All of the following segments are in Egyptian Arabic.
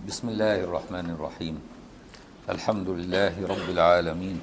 بسم الله الرحمن الرحيم الحمد لله رب العالمين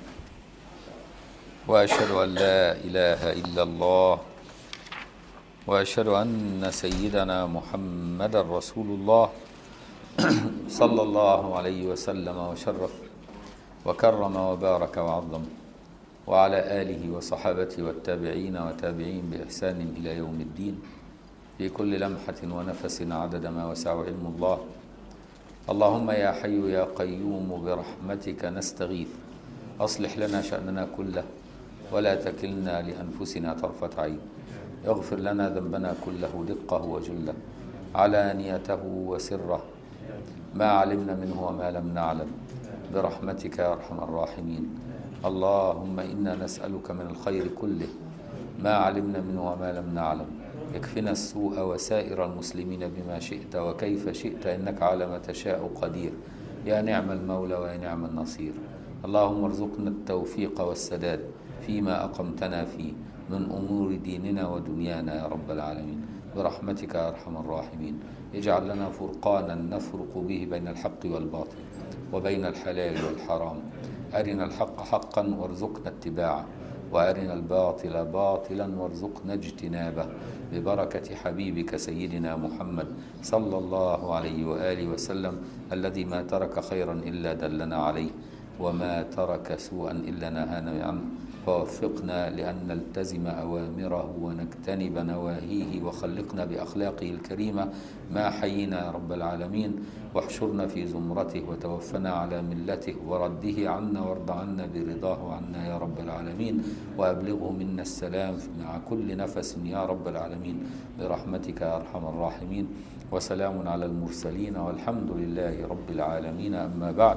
واشهد ان لا اله الا الله واشهد ان سيدنا محمدا رسول الله صلى الله عليه وسلم وشرف وكرم وبارك وعظم وعلى اله وصحابته والتابعين وتابعين باحسان الى يوم الدين في كل لمحه ونفس عدد ما وسع علم الله اللهم يا حي يا قيوم برحمتك نستغيث اصلح لنا شاننا كله ولا تكلنا لانفسنا طرفه عين اغفر لنا ذنبنا كله دقه وجله علانيته وسره ما علمنا منه وما لم نعلم برحمتك يا ارحم الراحمين اللهم انا نسالك من الخير كله ما علمنا منه وما لم نعلم اكفنا السوء وسائر المسلمين بما شئت وكيف شئت انك على ما تشاء قدير يا نعم المولى ويا نعم النصير اللهم ارزقنا التوفيق والسداد فيما اقمتنا فيه من امور ديننا ودنيانا يا رب العالمين برحمتك يا ارحم الراحمين اجعل لنا فرقانا نفرق به بين الحق والباطل وبين الحلال والحرام ارنا الحق حقا وارزقنا اتباعه وارنا الباطل باطلا وارزقنا اجتنابه ببركه حبيبك سيدنا محمد صلى الله عليه واله وسلم الذي ما ترك خيرا الا دلنا عليه وما ترك سوءا الا نهانا عنه فوفقنا لان نلتزم اوامره ونجتنب نواهيه وخلقنا باخلاقه الكريمه ما حيينا يا رب العالمين واحشرنا في زمرته وتوفنا على ملته ورده عنا وارض عنا برضاه عنا يا رب العالمين وابلغه منا السلام مع كل نفس يا رب العالمين برحمتك يا ارحم الراحمين وسلام على المرسلين والحمد لله رب العالمين اما بعد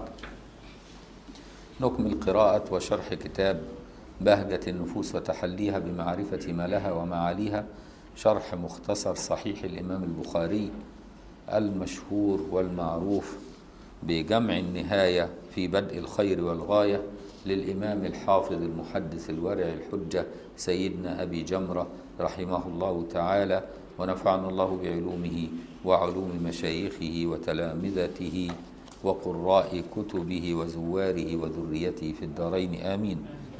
نكمل قراءة وشرح كتاب بهجة النفوس وتحليها بمعرفة ما لها ومعاليها شرح مختصر صحيح الإمام البخاري المشهور والمعروف بجمع النهاية في بدء الخير والغاية للإمام الحافظ المحدث الورع الحجة سيدنا أبي جمرة رحمه الله تعالى ونفعنا الله بعلومه وعلوم مشايخه وتلامذته وقراء كتبه وزواره وذريته في الدارين آمين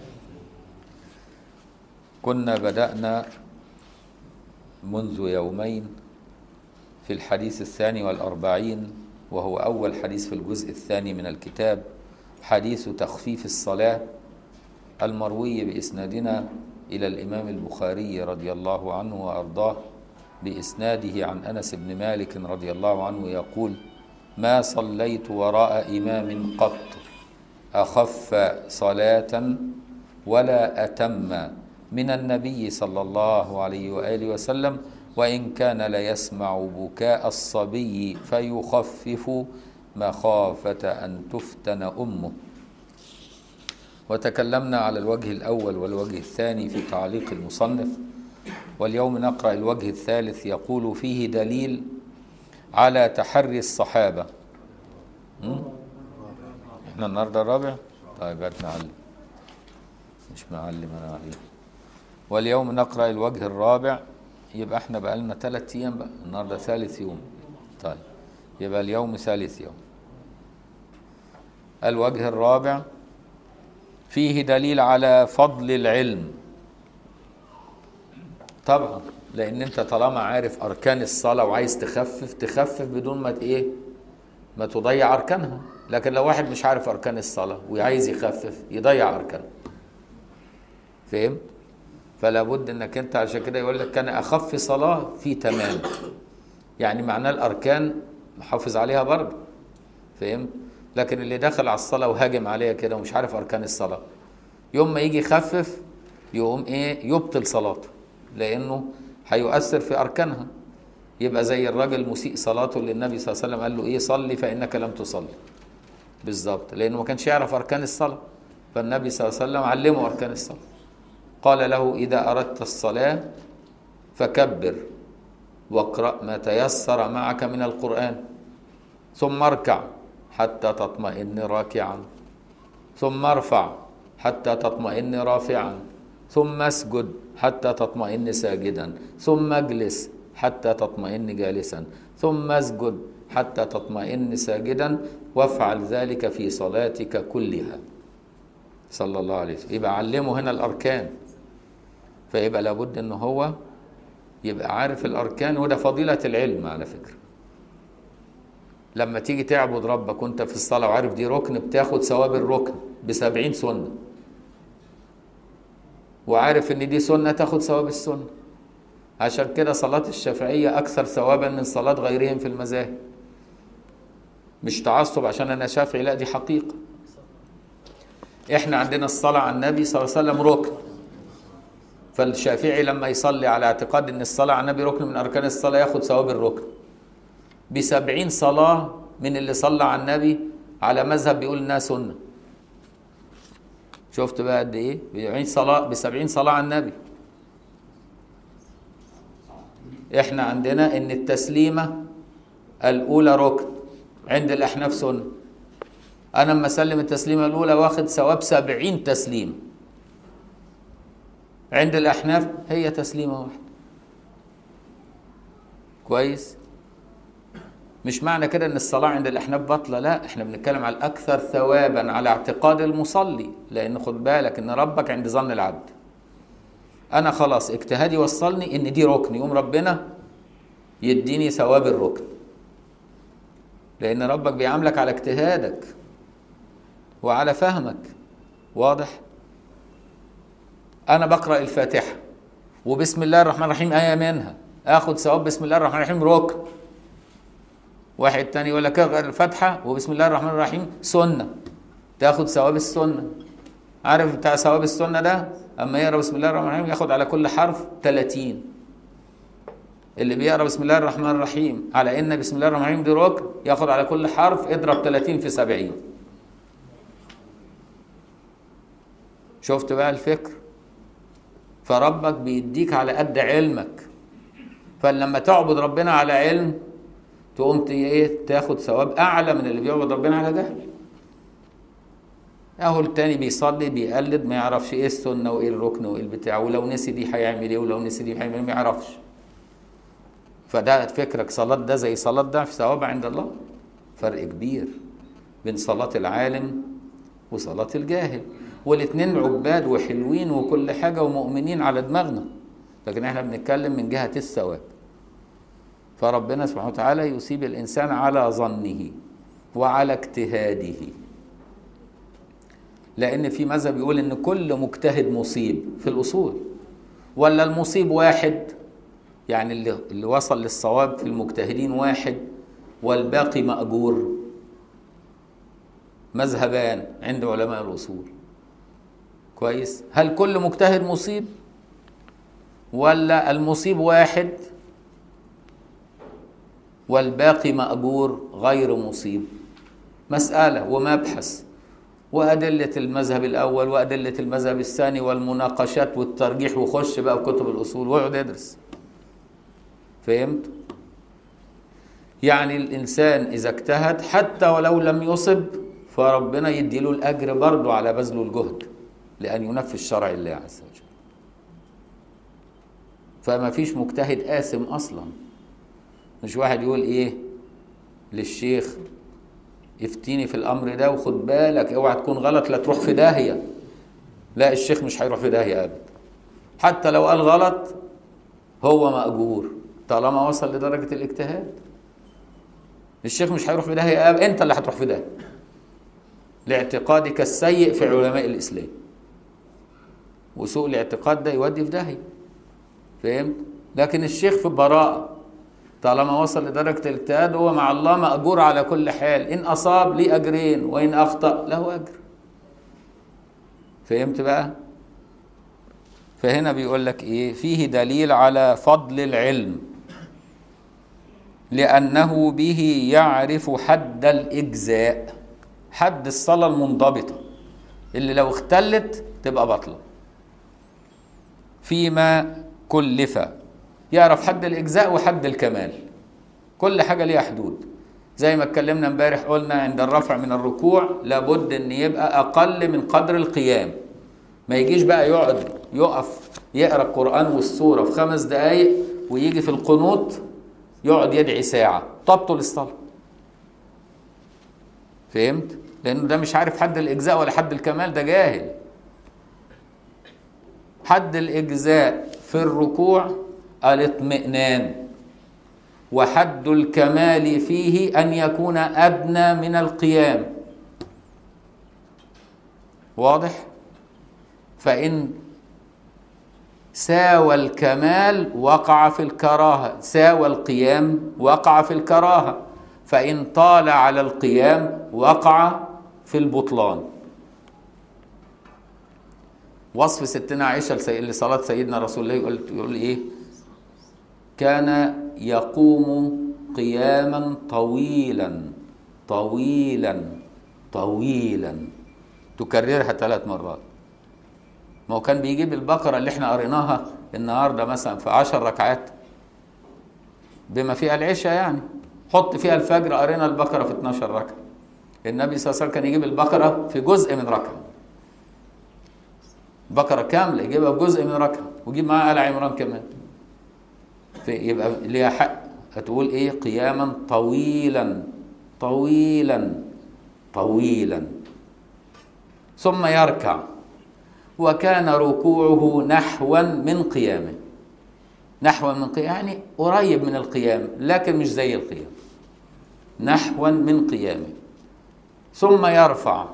كنا بدأنا منذ يومين في الحديث الثاني والأربعين وهو أول حديث في الجزء الثاني من الكتاب حديث تخفيف الصلاة المروي بإسنادنا إلى الإمام البخاري رضي الله عنه وأرضاه بإسناده عن أنس بن مالك رضي الله عنه يقول ما صليت وراء إمام قط أخف صلاة ولا أتم من النبي صلى الله عليه وآله وسلم وإن كان ليسمع بكاء الصبي فيخفف مخافة أن تفتن أمه وتكلمنا على الوجه الأول والوجه الثاني في تعليق المصنف واليوم نقرأ الوجه الثالث يقول فيه دليل على تحري الصحابة م? احنا النهارده الرابع طيب هات نعلم مش معلم انا عليه واليوم نقرأ الوجه الرابع يبقى احنا بقى لنا ثلاث ايام بقى النهارده ثالث يوم طيب يبقى اليوم ثالث يوم الوجه الرابع فيه دليل على فضل العلم طبعا لان انت طالما عارف اركان الصلاه وعايز تخفف تخفف بدون ما ايه ما تضيع اركانها لكن لو واحد مش عارف اركان الصلاه وعايز يخفف يضيع اركانها فهمت فلا بد انك انت عشان كده يقول لك كان اخف صلاه في تمام يعني معناه الاركان محافظ عليها برضه فهمت لكن اللي دخل على الصلاه وهاجم عليها كده ومش عارف اركان الصلاه يوم ما يجي يخفف يقوم ايه يبطل صلاته لانه هيؤثر في اركانها يبقى زي الراجل مسيء صلاته اللي النبي صلى الله عليه وسلم قال له ايه صلي فانك لم تصلي بالظبط لانه ما كانش يعرف اركان الصلاه فالنبي صلى الله عليه وسلم علمه اركان الصلاه قال له اذا اردت الصلاه فكبر واقرا ما تيسر معك من القران ثم اركع حتى تطمئن راكعا ثم ارفع حتى تطمئن رافعا ثم اسجد حتى تطمئن ساجدا ثم اجلس حتى تطمئن جالسا ثم اسجد حتى تطمئن ساجدا وافعل ذلك في صلاتك كلها صلى الله عليه وسلم يبقى علمه هنا الأركان فيبقى لابد ان هو يبقى عارف الأركان وده فضيلة العلم على فكرة لما تيجي تعبد ربك وانت في الصلاة وعارف دي ركن بتاخد ثواب الركن بسبعين سنة وعارف ان دي سنة تاخد ثواب السنة عشان كده صلاة الشافعية أكثر ثوابا من صلاة غيرهم في المذاهب مش تعصب عشان أنا شافعي لا دي حقيقة إحنا عندنا الصلاة على النبي صلى الله عليه وسلم ركن فالشافعي لما يصلي على اعتقاد ان الصلاة على النبي ركن من اركان الصلاة ياخد ثواب الركن بسبعين صلاة من اللي صلى على النبي على مذهب بيقول انها سنة شفت بقى قد ايه بسبعين صلاة بسبعين صلاة على النبي احنا عندنا ان التسليمة الاولى ركن عند الاحناف سنة انا لما اسلم التسليمة الاولى واخد ثواب سبعين تسليم عند الأحناف هي تسليمة واحدة كويس مش معنى كده ان الصلاة عند الأحناف باطلة لا احنا بنتكلم على الأكثر ثوابا على اعتقاد المصلي لأن خد بالك ان ربك عند ظن العبد أنا خلاص اجتهادي وصلني ان دي ركن يوم ربنا يديني ثواب الركن لأن ربك بيعاملك على اجتهادك وعلى فهمك واضح؟ انا بقرا الفاتحه وبسم الله الرحمن الرحيم ايه منها اخد ثواب بسم الله الرحمن الرحيم ركن واحد تاني يقول لك اقرا الفاتحه وبسم الله الرحمن الرحيم سنه تاخد ثواب السنه عارف بتاع ثواب السنه ده اما يقرا بسم الله الرحمن الرحيم ياخد على كل حرف 30 اللي بيقرا بسم الله الرحمن الرحيم على ان بسم الله الرحمن الرحيم دي ركن ياخد على كل حرف اضرب 30 في 70 شفت بقى الفكر فربك بيديك على قد علمك فلما تعبد ربنا على علم تقوم ايه تاخد ثواب اعلى من اللي بيعبد ربنا على جهل اهو التاني بيصلي بيقلد ما يعرفش ايه السنه وايه الركن وايه البتاع ولو نسي دي هيعمل ايه ولو نسي دي هيعمل ايه ما يعرفش فده فكرك صلاة ده زي صلاة ده في ثواب عند الله فرق كبير بين صلاة العالم وصلاة الجاهل والاثنين عباد وحلوين وكل حاجة ومؤمنين على دماغنا لكن احنا بنتكلم من جهة الثواب فربنا سبحانه وتعالى يصيب الإنسان على ظنه وعلى اجتهاده لأن في مذهب يقول إن كل مجتهد مصيب في الأصول ولا المصيب واحد يعني اللي, اللي وصل للصواب في المجتهدين واحد والباقي مأجور مذهبان عند علماء الأصول كويس هل كل مجتهد مصيب ولا المصيب واحد والباقي مأجور غير مصيب مسألة ومبحث وأدلة المذهب الأول وأدلة المذهب الثاني والمناقشات والترجيح وخش بقى في كتب الأصول واقعد ادرس فهمت؟ يعني الإنسان إذا اجتهد حتى ولو لم يصب فربنا يديله الأجر برضه على بذله الجهد لأن ينفذ شرع الله عز وجل فما فيش مجتهد آثم أصلا مش واحد يقول إيه للشيخ افتيني في الأمر ده وخد بالك اوعى تكون غلط لا تروح في داهية لا الشيخ مش هيروح في داهية أبدا حتى لو قال غلط هو مأجور طالما وصل لدرجة الاجتهاد الشيخ مش هيروح في داهية أبدا أنت اللي هتروح في داهية لاعتقادك السيء في علماء الإسلام وسوء الاعتقاد ده يودي في داهية فهمت؟ لكن الشيخ في براءة طالما وصل لدرجة الاجتهاد هو مع الله مأجور على كل حال إن أصاب ليه أجرين وإن أخطأ له أجر فهمت بقى؟ فهنا بيقول لك إيه؟ فيه دليل على فضل العلم لأنه به يعرف حد الإجزاء حد الصلاة المنضبطة اللي لو اختلت تبقى باطلة فيما كلف يعرف حد الإجزاء وحد الكمال كل حاجة ليها حدود زي ما اتكلمنا امبارح قلنا عند الرفع من الركوع لابد ان يبقى اقل من قدر القيام ما يجيش بقى يقعد يقف يقرا القران والسوره في خمس دقائق ويجي في القنوت يقعد يدعي ساعه تبطل الصلاه فهمت لانه ده مش عارف حد الاجزاء ولا حد الكمال ده جاهل حد الاجزاء في الركوع الاطمئنان وحد الكمال فيه ان يكون ادنى من القيام واضح فان ساوى الكمال وقع في الكراهه ساوى القيام وقع في الكراهه فان طال على القيام وقع في البطلان وصف ستنا عائشه لسي- لصلاه سيدنا رسول الله يقول, يقول ايه كان يقوم قياما طويلا طويلا طويلا تكررها ثلاث مرات ما هو كان بيجيب البقرة اللي احنا قريناها النهاردة مثلا في عشر ركعات بما فيها العشاء يعني حط فيها الفجر قرينا البقرة في 12 ركعة النبي صلى الله عليه وسلم كان يجيب البقرة في جزء من ركعة بقرة كاملة يجيبها في جزء من ركعة ويجيب معاها آل عمران كمان في يبقى ليها حق هتقول ايه قياما طويلا طويلا طويلا ثم يركع وكان ركوعه نحوا من قيامه نحوا من قيام يعني قريب من القيام لكن مش زي القيام نحوا من قيامه ثم يرفع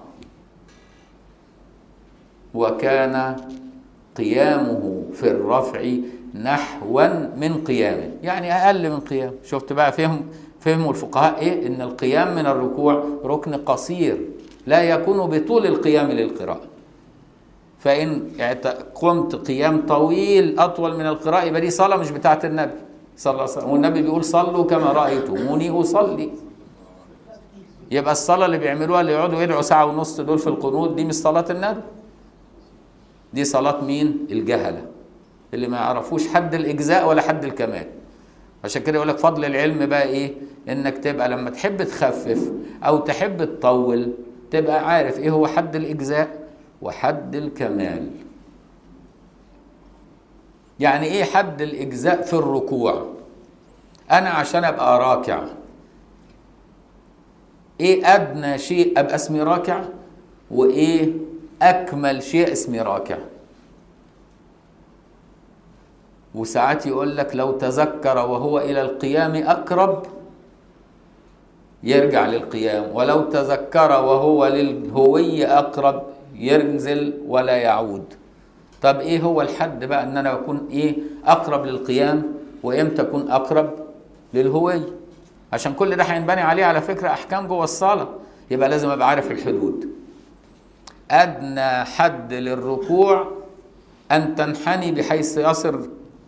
وكان قيامه في الرفع نحوا من قيامه يعني اقل من قيام شفت بقى فهم فهموا الفقهاء ايه ان القيام من الركوع ركن قصير لا يكون بطول القيام للقراءه فان اعت- قمت قيام طويل اطول من القراءه يبقى دي صلاه مش بتاعه النبي صلى الله عليه وسلم والنبي بيقول صلوا كما رايتموني اصلي يبقى الصلاه اللي بيعملوها اللي يقعدوا يدعوا ساعه ونص دول في القنوت دي مش صلاه النبي دي صلاه مين الجهله اللي ما يعرفوش حد الاجزاء ولا حد الكمال عشان كده يقول لك فضل العلم بقى ايه انك تبقى لما تحب تخفف او تحب تطول تبقى عارف ايه هو حد الاجزاء وحد الكمال يعني ايه حد الاجزاء في الركوع انا عشان ابقى راكع ايه ادنى شيء ابقى اسمي راكع وايه اكمل شيء اسمي راكع وساعات يقول لك لو تذكر وهو الى القيام اقرب يرجع للقيام ولو تذكر وهو للهوي اقرب ينزل ولا يعود طب ايه هو الحد بقى ان انا اكون ايه اقرب للقيام وامتى اكون اقرب للهوي عشان كل ده هينبني عليه على فكره احكام جوه الصلاه يبقى لازم ابقى عارف الحدود ادنى حد للركوع ان تنحني بحيث يصل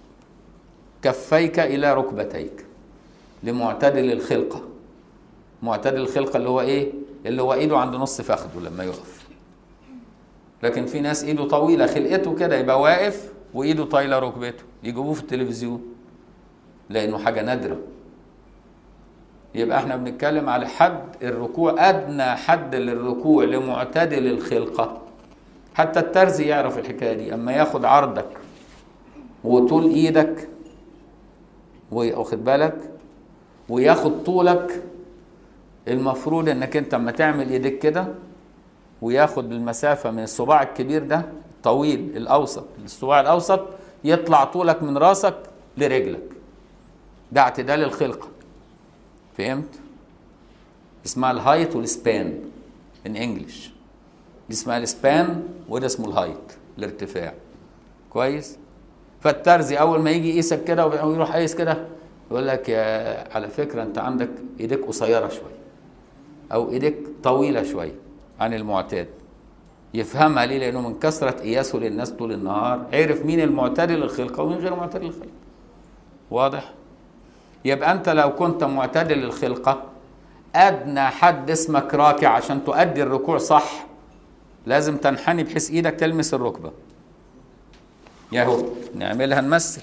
كفيك الى ركبتيك لمعتدل الخلقه معتدل الخلقه اللي هو ايه اللي هو ايده عند نص فخده لما يقف لكن في ناس ايده طويله خلقته كده يبقى واقف وايده طايله ركبته يجيبوه في التلفزيون لانه حاجه نادره يبقى احنا بنتكلم على حد الركوع ادنى حد للركوع لمعتدل الخلقه حتى الترزي يعرف الحكايه دي اما ياخد عرضك وطول ايدك واخد بالك وياخد طولك المفروض انك انت اما تعمل ايديك كده وياخد المسافه من الصباع الكبير ده الطويل الاوسط الصباع الاوسط يطلع طولك من راسك لرجلك ده اعتدال الخلقه فهمت اسمها الهايت والسبان ان انجلش دي اسمها السبان وده اسمه الهايت الارتفاع كويس فالترزي اول ما يجي يقيسك كده ويروح قايس كده يقول لك يا على فكره انت عندك ايديك قصيره شويه او ايديك طويله شويه عن المعتاد يفهمها ليه لانه من كثره قياسه للناس طول النهار عرف مين المعتدل الخلقه ومين غير معتدل الخلقه واضح يبقى انت لو كنت معتدل الخلقه ادنى حد اسمك راكع عشان تؤدي الركوع صح لازم تنحني بحيث ايدك تلمس الركبه ياهو نعملها نمثل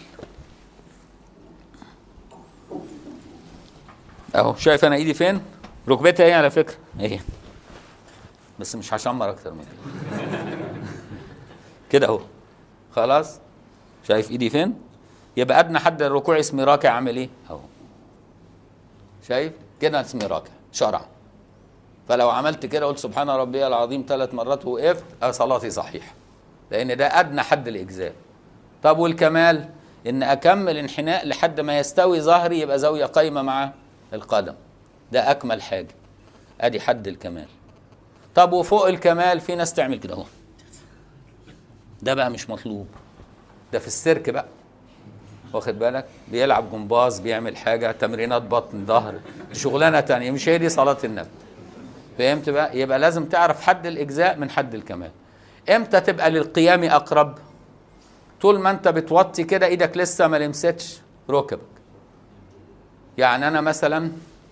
اهو شايف انا ايدي فين ركبتي اهي على فكره اهي بس مش هشمر اكتر من كده كده اهو خلاص شايف ايدي فين يبقى ادنى حد الركوع اسمي راكع عامل ايه اهو شايف كده اسمي راكع شرع فلو عملت كده قلت سبحان ربي العظيم ثلاث مرات وقفت أه صلاتي صحيحه لان ده ادنى حد الاجزاء طب والكمال ان اكمل انحناء لحد ما يستوي ظهري يبقى زاويه قايمه مع القدم ده اكمل حاجه ادي حد الكمال طب وفوق الكمال في ناس تعمل كده اهو ده بقى مش مطلوب ده في السيرك بقى واخد بالك بيلعب جمباز بيعمل حاجه تمرينات بطن ظهر شغلانه تانية مش هي دي صلاه النبي فهمت بقى يبقى لازم تعرف حد الاجزاء من حد الكمال امتى تبقى للقيام اقرب طول ما انت بتوطي كده ايدك لسه ما لمستش ركبك يعني انا مثلا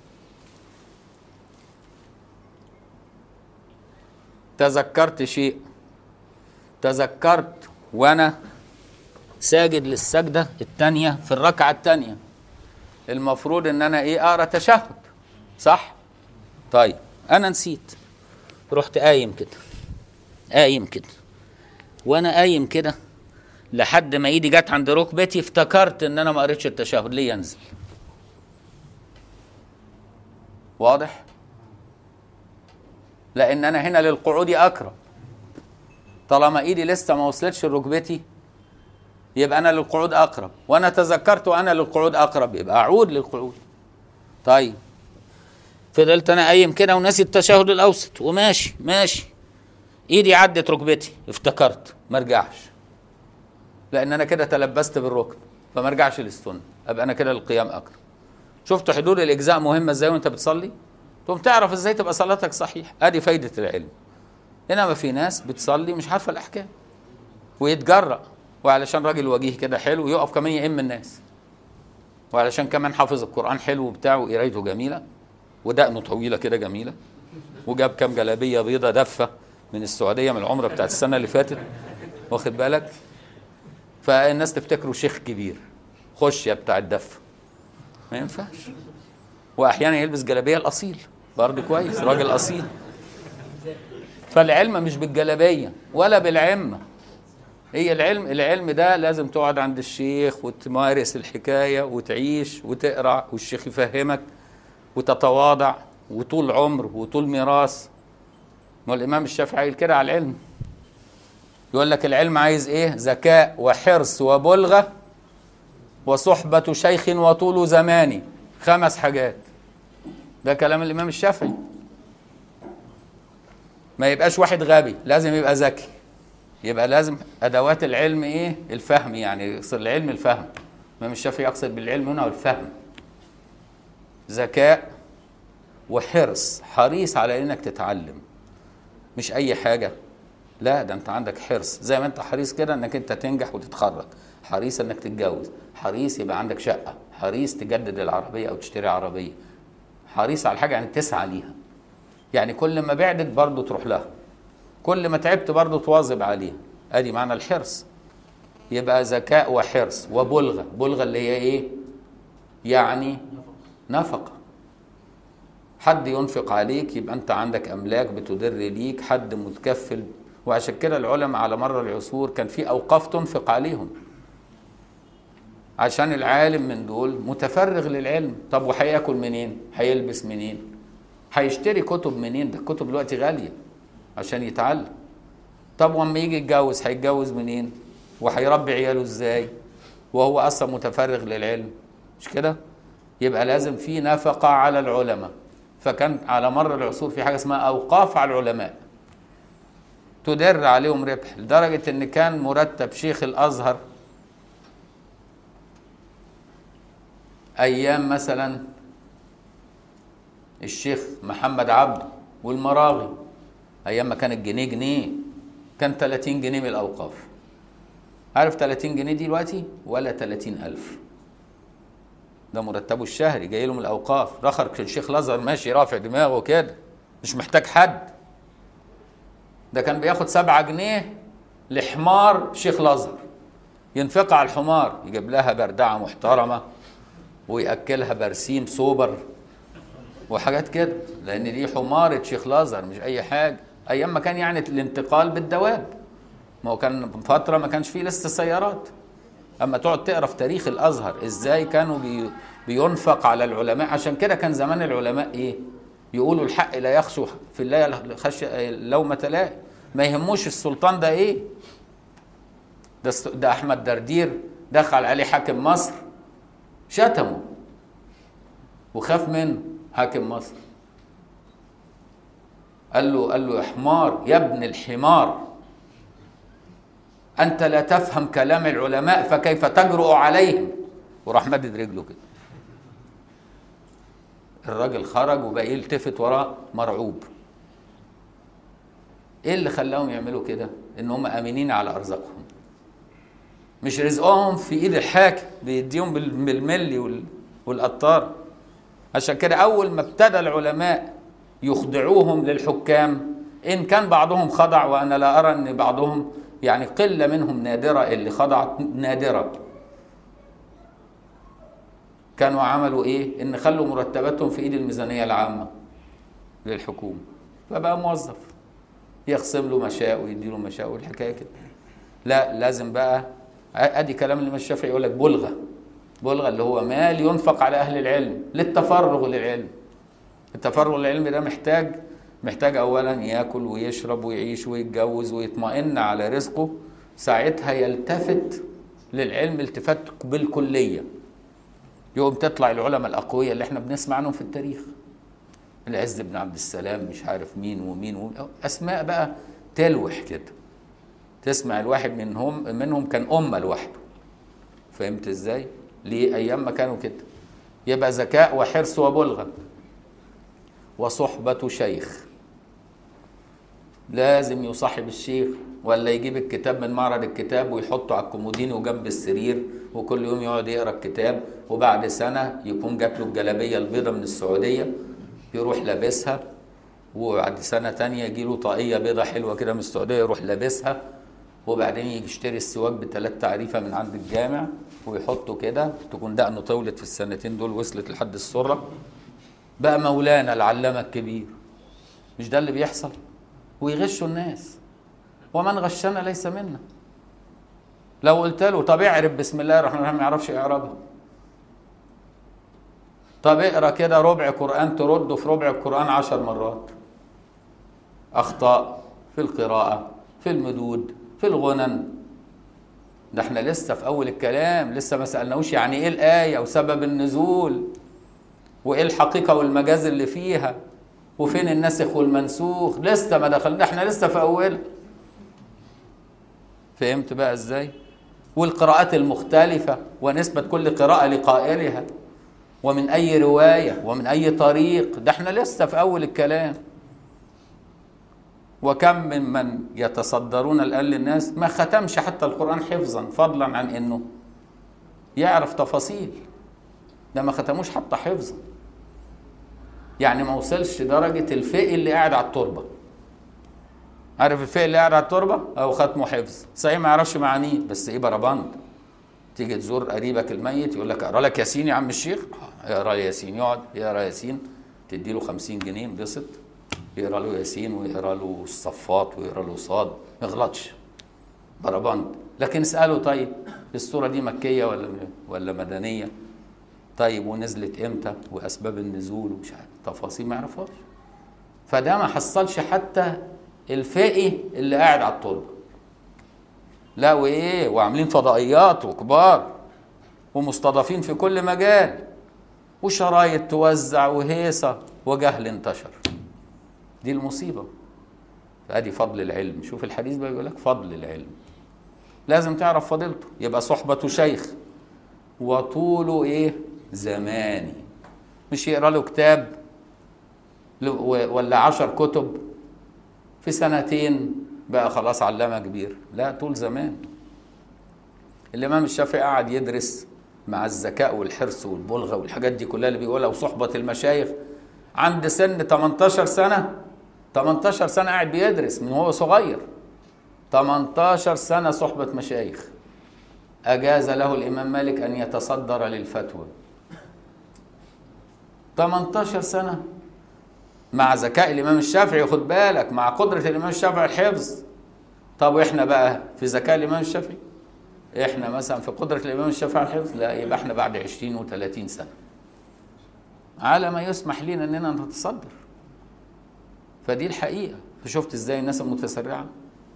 تذكرت شيء تذكرت وانا ساجد للسجده الثانيه في الركعه الثانيه المفروض ان انا ايه اقرا تشهد صح طيب انا نسيت رحت قايم كده قايم كده وانا قايم كده لحد ما ايدي جت عند ركبتي افتكرت ان انا ما قريتش التشهد ليه ينزل واضح لان انا هنا للقعود اقرب طالما ايدي لسه ما وصلتش لركبتي يبقى انا للقعود اقرب وانا تذكرت وانا للقعود اقرب يبقى اعود للقعود طيب فضلت انا قايم كده وناسي التشهد الاوسط وماشي ماشي ايدي عدت ركبتي افتكرت ما ارجعش لان انا كده تلبست بالركن فما ارجعش للسنه ابقى انا كده للقيام اقرب شفت حدود الاجزاء مهمه ازاي وانت بتصلي تقوم تعرف ازاي تبقى صلاتك صحيح ادي فايده العلم انما في ناس بتصلي مش عارفه الاحكام ويتجرأ وعلشان راجل وجيه كده حلو يقف كمان يئم الناس وعلشان كمان حافظ القران حلو وبتاع وقرايته جميله ودقنه طويله كده جميله وجاب كام جلابيه بيضه دفه من السعوديه من العمره بتاعت السنه اللي فاتت واخد بالك فالناس تفتكره شيخ كبير خش يا بتاع الدفه ما ينفعش واحيانا يلبس جلابيه الاصيل برضه كويس راجل اصيل فالعلم مش بالجلابيه ولا بالعمه هي العلم العلم ده لازم تقعد عند الشيخ وتمارس الحكايه وتعيش وتقرا والشيخ يفهمك وتتواضع وطول عمر وطول ميراث ما الامام الشافعي قال كده على العلم يقول لك العلم عايز ايه ذكاء وحرص وبلغه وصحبه شيخ وطول زمان خمس حاجات ده كلام الامام الشافعي ما يبقاش واحد غبي لازم يبقى ذكي يبقى لازم ادوات العلم ايه الفهم يعني يقصد العلم الفهم الامام الشافعي يقصد بالعلم هنا الفهم ذكاء وحرص حريص على انك تتعلم مش اي حاجه لا ده انت عندك حرص زي ما انت حريص كده انك انت تنجح وتتخرج حريص انك تتجوز حريص يبقى عندك شقه حريص تجدد العربيه او تشتري عربيه حريص على حاجه يعني تسعى ليها يعني كل ما بعدت برضه تروح لها كل ما تعبت برضه تواظب عليها ادي معنى الحرص يبقى ذكاء وحرص وبلغه بلغه اللي هي ايه يعني نفقه حد ينفق عليك يبقى انت عندك املاك بتدر ليك حد متكفل وعشان كده العلماء على مر العصور كان في اوقاف تنفق عليهم عشان العالم من دول متفرغ للعلم طب وهياكل منين هيلبس منين هيشتري كتب منين ده الكتب دلوقتي غاليه عشان يتعلم طب واما يجي يتجوز هيتجوز منين وهيربي عياله ازاي وهو اصلا متفرغ للعلم مش كده يبقى لازم في نفقه على العلماء فكان على مر العصور في حاجه اسمها اوقاف على العلماء تدر عليهم ربح لدرجه ان كان مرتب شيخ الازهر ايام مثلا الشيخ محمد عبده والمراغي ايام ما كان الجنيه جنيه كان 30 جنيه من الاوقاف عارف 30 جنيه دي دلوقتي ولا 30 ألف ده مرتبه الشهري جاي له من الاوقاف رخر الشيخ الازهر ماشي رافع دماغه كده مش محتاج حد ده كان بياخد سبعة جنيه لحمار شيخ الازهر ينفقها على الحمار يجيب لها بردعه محترمه وياكلها برسيم سوبر وحاجات كده لان دي حماره شيخ الازهر مش اي حاجه ايام ما كان يعني الانتقال بالدواب ما هو كان فتره ما كانش فيه لسه سيارات اما تقعد تقرا في تاريخ الازهر ازاي كانوا بي بينفق على العلماء عشان كده كان زمان العلماء ايه يقولوا الحق لا يخشوا في الله خش لومة لائم ما يهموش السلطان ده ايه ده الس- ده احمد دردير دخل عليه حاكم مصر شتمه وخاف منه حاكم مصر قال له قال له يا حمار يا ابن الحمار انت لا تفهم كلام العلماء فكيف تجرؤ عليهم وراح مدد رجله كده الراجل خرج وبقى يلتفت وراه مرعوب ايه اللي خلاهم يعملوا كده ان هم امنين على ارزاقهم مش رزقهم في ايد الحاكم بيديهم بال- بالملي وال- والقطار عشان كده اول ما ابتدى العلماء يخضعوهم للحكام ان كان بعضهم خضع وانا لا ارى ان بعضهم يعني قله منهم نادره اللي خضعت نادره كانوا عملوا ايه ان خلوا مرتباتهم في ايد الميزانيه العامه للحكومه فبقى موظف يخصم له مشاء ويدي له مشاء والحكايه كده لا لازم بقى ادي كلام الامام الشافعي يقول لك بلغه بلغه اللي هو مال ينفق على اهل العلم للتفرغ للعلم التفرغ للعلم ده محتاج محتاج اولا ياكل ويشرب ويعيش ويتجوز ويطمئن على رزقه ساعتها يلتفت للعلم التفات بالكليه يقوم تطلع العلماء الاقوياء اللي احنا بنسمع عنهم في التاريخ العز بن عبد السلام مش عارف مين ومين, ومين اسماء بقى تلوح كده تسمع الواحد منهم منهم كان امه لوحده فهمت ازاي ليه ايام ما كانوا كده يبقى ذكاء وحرص وبلغه وصحبة شيخ لازم يصاحب الشيخ ولا يجيب الكتاب من معرض الكتاب ويحطه على الكومودينو جنب السرير وكل يوم يقعد يقرا الكتاب وبعد سنه يكون جات له الجلابيه البيضاء من السعوديه يروح لابسها وبعد سنه تانية يجي له طاقيه بيضاء حلوه كده من السعوديه يروح لابسها وبعدين يجي يشتري السواك بثلاث تعريفه من عند الجامع ويحطه كده تكون دقنه طولت في السنتين دول وصلت لحد السره بقى مولانا العلامه الكبير مش ده اللي بيحصل ويغشوا الناس ومن غشنا ليس منا لو قلت له طب اعرف بسم الله الرحمن الرحيم ما يعرفش اعرابها طب اقرا كده ربع قران ترده في ربع القران عشر مرات اخطاء في القراءه في المدود في الغنن ده احنا لسه في اول الكلام لسه ما سالناهوش يعني ايه الايه وسبب النزول وايه الحقيقه والمجاز اللي فيها وفين الناسخ والمنسوخ لسه ما دخلنا احنا لسه في اول فهمت بقى ازاي والقراءات المختلفه ونسبه كل قراءه لقائلها ومن اي روايه ومن اي طريق ده احنا لسه في اول الكلام وكم ممن يتصدرون الان للناس ما ختمش حتى القران حفظا فضلا عن انه يعرف تفاصيل ده ما ختموش حتى حفظا يعني ما وصلش درجة الفقه اللي قاعد على التربة عارف الفقه اللي قاعد على التربة أو ختمه حفظ صحيح ما يعرفش معانيه بس إيه بربند تيجي تزور قريبك الميت يقول لك اقرا لك ياسين يا عم الشيخ اقرا لي ياسين يقعد يقرا ياسين تدي له 50 جنيه ينبسط يقرا له ياسين ويقرا له الصفات ويقرا له صاد ما يغلطش بربند لكن اساله طيب السوره دي مكيه ولا ولا مدنيه طيب ونزلت امتى واسباب النزول ومش عارف تفاصيل ما يعرفهاش فده ما حصلش حتى الفقي اللي قاعد على التربه لا وايه وعاملين فضائيات وكبار ومستضافين في كل مجال وشرايط توزع وهيصه وجهل انتشر دي المصيبه فادي فضل العلم شوف الحديث بقى بيقول لك فضل العلم لازم تعرف فضيلته يبقى صحبة شيخ وطوله ايه زماني مش يقرا له كتاب ولا عشر كتب في سنتين بقى خلاص علامة كبير لا طول زمان الإمام الشافعي قعد يدرس مع الذكاء والحرص والبلغة والحاجات دي كلها اللي بيقولها وصحبة المشايخ عند سن 18 سنة 18 سنة قاعد بيدرس من هو صغير 18 سنة صحبة مشايخ أجاز له الإمام مالك أن يتصدر للفتوى 18 سنة مع ذكاء الإمام الشافعي خد بالك مع قدرة الإمام الشافعي الحفظ طب وإحنا بقى في ذكاء الإمام الشافعي إحنا مثلا في قدرة الإمام الشافعي الحفظ لا يبقى إحنا بعد 20 و30 سنة على ما يسمح لنا أننا نتصدر فدي الحقيقه فشفت ازاي الناس المتسرعه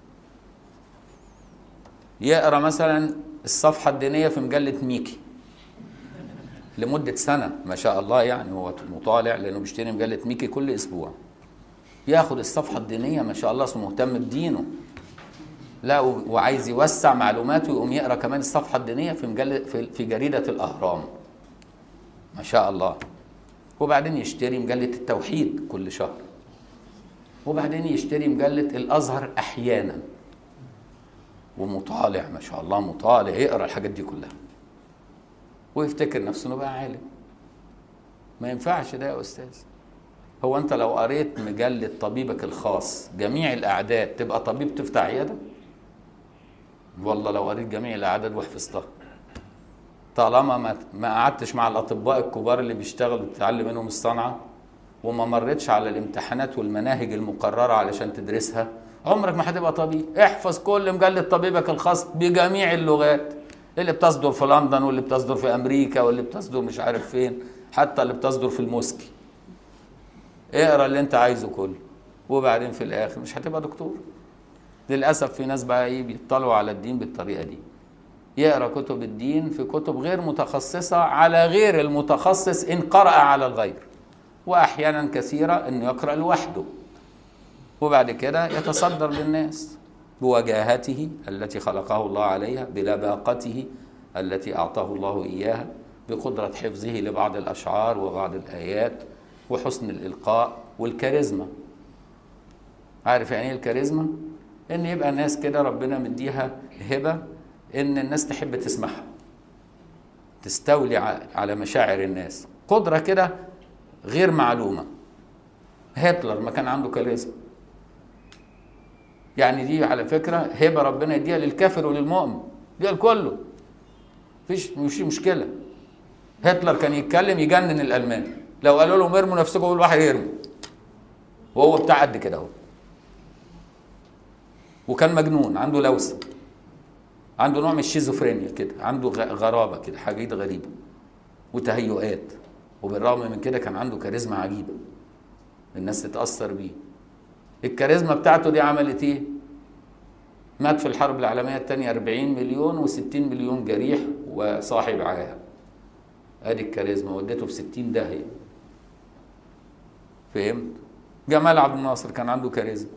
يقرا مثلا الصفحه الدينيه في مجله ميكي لمده سنه ما شاء الله يعني هو مطالع لانه بيشتري مجله ميكي كل اسبوع ياخد الصفحه الدينيه ما شاء الله اسمه مهتم بدينه لا و- وعايز يوسع معلوماته يقوم يقرا كمان الصفحه الدينيه في مجله في, في جريده الاهرام ما شاء الله وبعدين يشتري مجله التوحيد كل شهر وبعدين يشتري مجله الازهر احيانا ومطالع ما شاء الله مطالع يقرا الحاجات دي كلها ويفتكر نفسه انه بقى عالم ما ينفعش ده يا استاذ هو انت لو قريت مجله طبيبك الخاص جميع الاعداد تبقى طبيب تفتح عياده والله لو قريت جميع الاعداد وحفظتها طالما ما ما قعدتش مع الاطباء الكبار اللي بيشتغلوا تتعلم منهم الصنعه وما مرتش على الامتحانات والمناهج المقرره علشان تدرسها عمرك ما هتبقى طبيب احفظ كل مجله طبيبك الخاص بجميع اللغات اللي بتصدر في لندن واللي بتصدر في امريكا واللي بتصدر مش عارف فين حتى اللي بتصدر في الموسكي اقرا اللي انت عايزه كله وبعدين في الاخر مش هتبقى دكتور للاسف في ناس بقى ايه بيطلعوا على الدين بالطريقه دي يقرا كتب الدين في كتب غير متخصصه على غير المتخصص ان قرأ على الغير واحيانا كثيره انه يقرأ لوحده وبعد كده يتصدر للناس بوجاهته التي خلقه الله عليها بلباقته التي اعطاه الله اياها بقدره حفظه لبعض الاشعار وبعض الايات وحسن الالقاء والكاريزما عارف يعني ايه الكاريزما ان يبقى الناس كده ربنا مديها هبه ان الناس تحب تسمعها تستولي ع- على مشاعر الناس قدره كده غير معلومه هتلر ما كان عنده كاريزما يعني دي على فكره هبه ربنا يديها للكافر وللمؤمن يديها لكله مفيش مش مشكله هتلر كان يتكلم يجنن الالمان لو قالوا لهم ارموا نفسكم كل واحد يرمي وهو بتاع قد كده اهو وكان مجنون عنده لوسه عنده نوع من الشيزوفرينيا كده عنده غ- غرابه كده حاجات غريبه وتهيؤات وبالرغم من كده كان عنده كاريزما عجيبه الناس تتاثر بيه الكاريزما بتاعته دي عملت ايه مات في الحرب العالميه الثانيه 40 مليون و60 مليون جريح وصاحب عاهه ادي الكاريزما ودته في 60 داهيه فهمت جمال عبد الناصر كان عنده كاريزما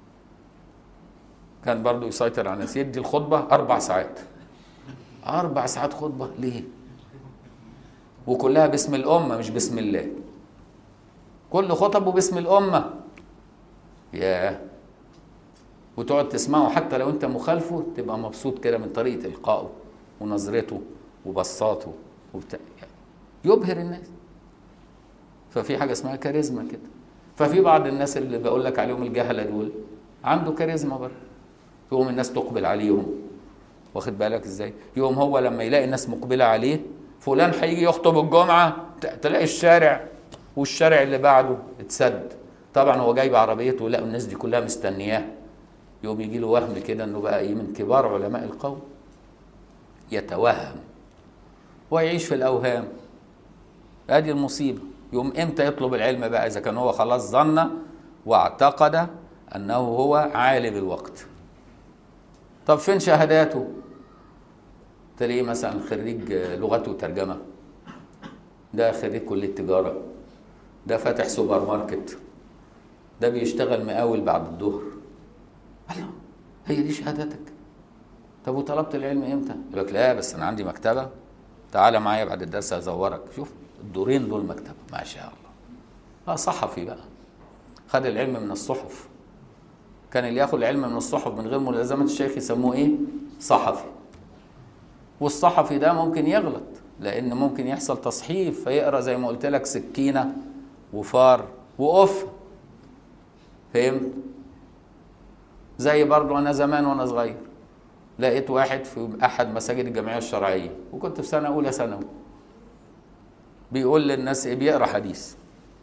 كان برضو يسيطر على الناس يدي الخطبه اربع ساعات اربع ساعات خطبه ليه وكلها باسم الامه مش باسم الله كل خطبه باسم الامه ياه وتقعد تسمعه حتى لو انت مخالفه تبقى مبسوط كده من طريقه القائه ونظرته وبصاته وبتاع يبهر الناس ففي حاجه اسمها كاريزما كده ففي بعض الناس اللي بقول لك عليهم الجهله دول عنده كاريزما برضه يقوم الناس تقبل عليهم واخد بالك ازاي يقوم هو لما يلاقي الناس مقبله عليه فلان هيجي يخطب الجمعه ت- تلاقي الشارع والشارع اللي بعده اتسد طبعا هو جاي بعربيته ويلاقوا الناس دي كلها مستنياه يقوم يجي له وهم كده انه بقى ايه من كبار علماء القوم يتوهم ويعيش في الاوهام ادي المصيبه يقوم امتى يطلب العلم بقى اذا كان هو خلاص ظن واعتقد انه هو عالم الوقت طب فين شهاداته تلاقيه مثلا خريج لغات وترجمه ده خريج كليه تجاره ده فاتح سوبر ماركت ده بيشتغل مقاول بعد الظهر الله هي دي شهادتك طب وطلبت العلم امتى يقول لك لا بس انا عندي مكتبه تعالى معايا بعد الدرس هزورك شوف الدورين دول مكتبه ما شاء الله اه صحفي بقى خد العلم من الصحف كان اللي ياخد العلم من الصحف من غير ملازمه الشيخ يسموه ايه صحفي والصحفي ده ممكن يغلط لان ممكن يحصل تصحيف فيقرا زي ما قلت لك سكينه وفار وقف فهمت زي برضو انا زمان وانا صغير لقيت واحد في احد مساجد الجمعيه الشرعيه وكنت في سنه اولى ثانوي بيقول للناس ايه بيقرا حديث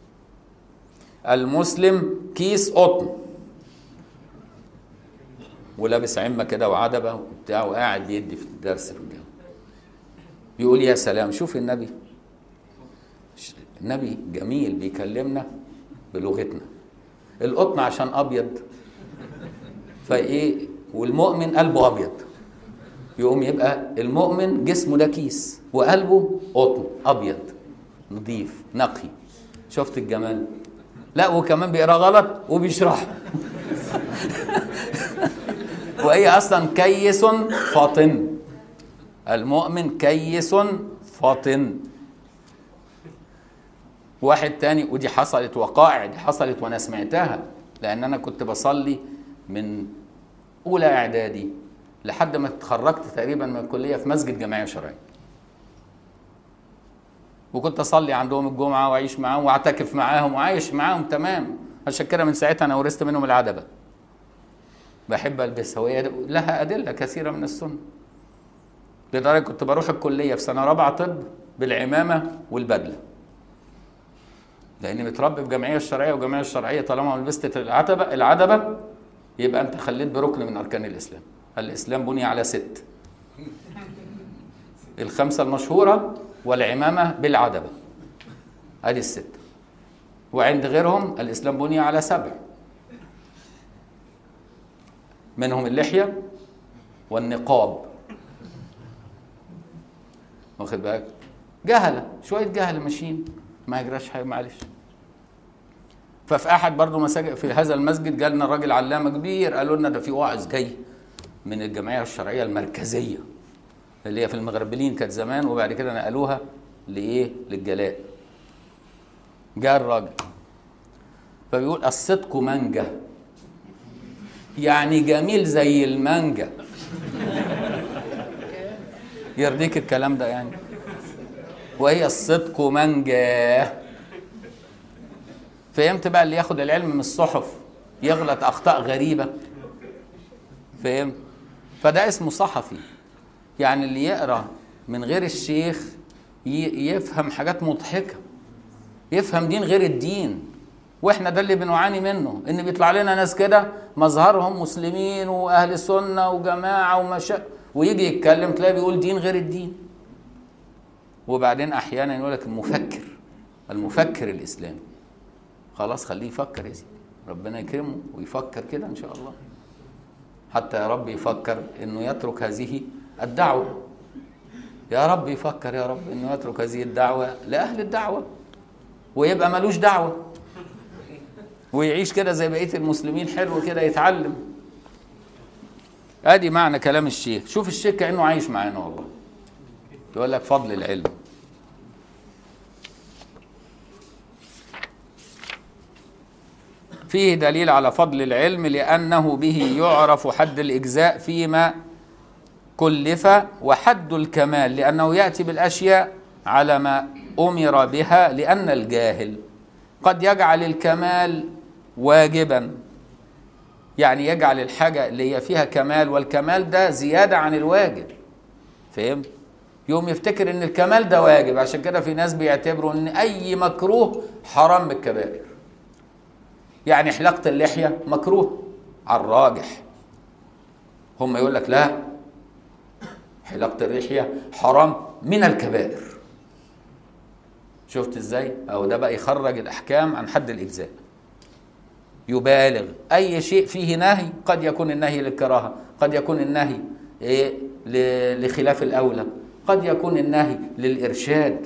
المسلم كيس قطن ولابس عمه كده وعدبه وبتاع وقاعد بيدي في الدرس في الجامعه بيقول يا سلام شوف النبي النبي جميل بيكلمنا بلغتنا القطن عشان ابيض فايه والمؤمن قلبه ابيض يقوم يبقى المؤمن جسمه ده كيس وقلبه قطن ابيض نظيف نقي شفت الجمال لا وكمان بيقرا غلط وبيشرح وهي اصلا كيس فاطن المؤمن كيس فاطن واحد تاني ودي حصلت وقائع دي حصلت وانا سمعتها لان انا كنت بصلي من اولى اعدادي لحد ما اتخرجت تقريبا من الكليه في مسجد جمعيه شرعيه وكنت اصلي عندهم الجمعه واعيش معاهم واعتكف معاهم وعايش معاهم تمام عشان كده من ساعتها انا ورثت منهم العدبه بحب البسها وهي لها ادله كثيره من السنه لدرجه كنت بروح الكليه في سنه رابعه طب بالعمامه والبدله لاني متربي في جمعيه الشرعيه والجمعيه الشرعيه طالما لبست العتبه العدبه يبقى انت خليت بركن من اركان الاسلام الاسلام بني على ست الخمسه المشهوره والعمامه بالعدبه ادي الست وعند غيرهم الاسلام بني على سبع منهم اللحيه والنقاب واخد بالك جهله شويه جهله ماشيين ما يجراش حاجه معلش ففي احد برضه مساجد في هذا المسجد جالنا راجل علامه كبير قالوا لنا ده في واعظ جاي من الجمعيه الشرعيه المركزيه اللي هي في المغربلين كانت زمان وبعد كده نقلوها لايه للجلاء جاء الراجل فبيقول الصدق منجة يعني جميل زي المانجا يرضيك الكلام ده يعني وهي الصدق منجاه فهمت بقى اللي ياخد العلم من الصحف يغلط اخطاء غريبه فهمت فده اسمه صحفي يعني اللي يقرا من غير الشيخ يفهم حاجات مضحكه يفهم دين غير الدين واحنا ده اللي بنعاني منه ان بيطلع لنا ناس كده مظهرهم مسلمين واهل سنه وجماعه ومشا ويجي يتكلم تلاقيه بيقول دين غير الدين وبعدين احيانا يقول لك المفكر المفكر الاسلامي خلاص خليه يفكر يا سيدي ربنا يكرمه ويفكر كده ان شاء الله حتى يا رب يفكر انه يترك هذه الدعوه يا رب يفكر يا رب انه يترك هذه الدعوه لاهل الدعوه ويبقى ملوش دعوه ويعيش كده زي بقيه المسلمين حلو كده يتعلم ادي معنى كلام الشيخ شوف الشيخ كانه عايش معانا والله يقول لك فضل العلم فيه دليل على فضل العلم لأنه به يعرف حد الإجزاء فيما كلف وحد الكمال لأنه يأتي بالأشياء على ما أمر بها لأن الجاهل قد يجعل الكمال واجبا يعني يجعل الحاجة اللي هي فيها كمال والكمال ده زيادة عن الواجب فهمت؟ يوم يفتكر ان الكمال ده واجب عشان كده في ناس بيعتبروا ان اي مكروه حرام من الكبائر يعني حلاقة اللحية مكروه على الراجح هم يقول لك لا حلاقة اللحية حرام من الكبائر شفت ازاي او ده بقى يخرج الاحكام عن حد الاجزاء يبالغ اي شيء فيه نهي قد يكون النهي للكراهه قد يكون النهي إيه لخلاف الاولى قد يكون النهي للارشاد